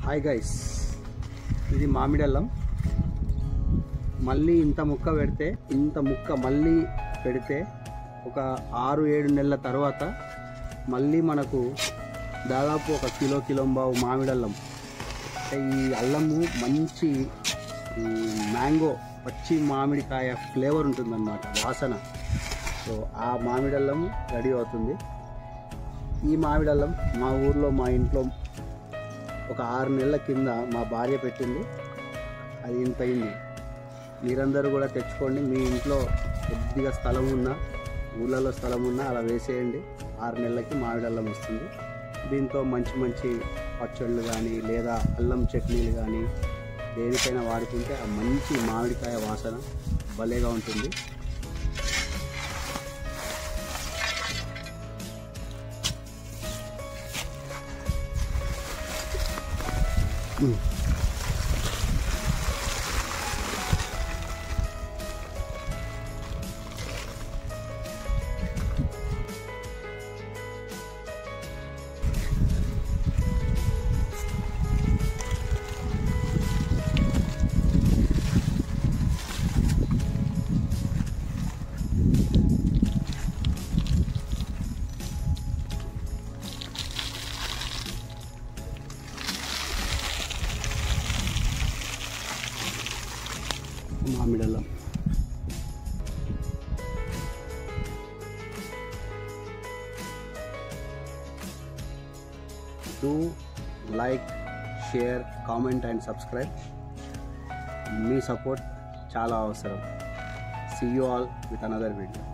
hi guys ఇది మామిడి అల్లం మళ్ళీ ఇంత ముక్క పెడితే ఇంత ముక్క మళ్ళీ పెడితే ఒక ఆరు ఏడు నెలల తర్వాత మళ్ళీ మనకు దాదాపు ఒక కిలో కిలోంబావు మామిడి అల్లం అంటే ఈ అల్లము మంచి ఈ మ్యాంగో పచ్చి మామిడికాయ ఫ్లేవర్ ఉంటుందన్నమాట వాసన సో ఆ మామిడి అల్లం రెడీ అవుతుంది ఈ మామిడి అల్లం మా ఊర్లో మా ఇంట్లో ఒక ఆరు నెలల కింద మా భార్య పెట్టింది అది ఇంత అయింది మీరందరూ కూడా తెచ్చుకోండి మీ ఇంట్లో కొద్దిగా స్థలం ఉన్నా ఊళ్ళలో స్థలం ఉన్నా అలా వేసేయండి ఆరు నెలలకి మామిడి అల్లం వస్తుంది దీంతో మంచి మంచి పచ్చళ్ళు కానీ లేదా అల్లం చట్నీలు కానీ దేనికైనా వాడుకుంటే ఆ మంచి మామిడికాయ వాసన భలేగా ఉంటుంది మామిడి అల్లం do like share comment and subscribe మీ సపోర్ట్ చాలా అవసరం see you all with another video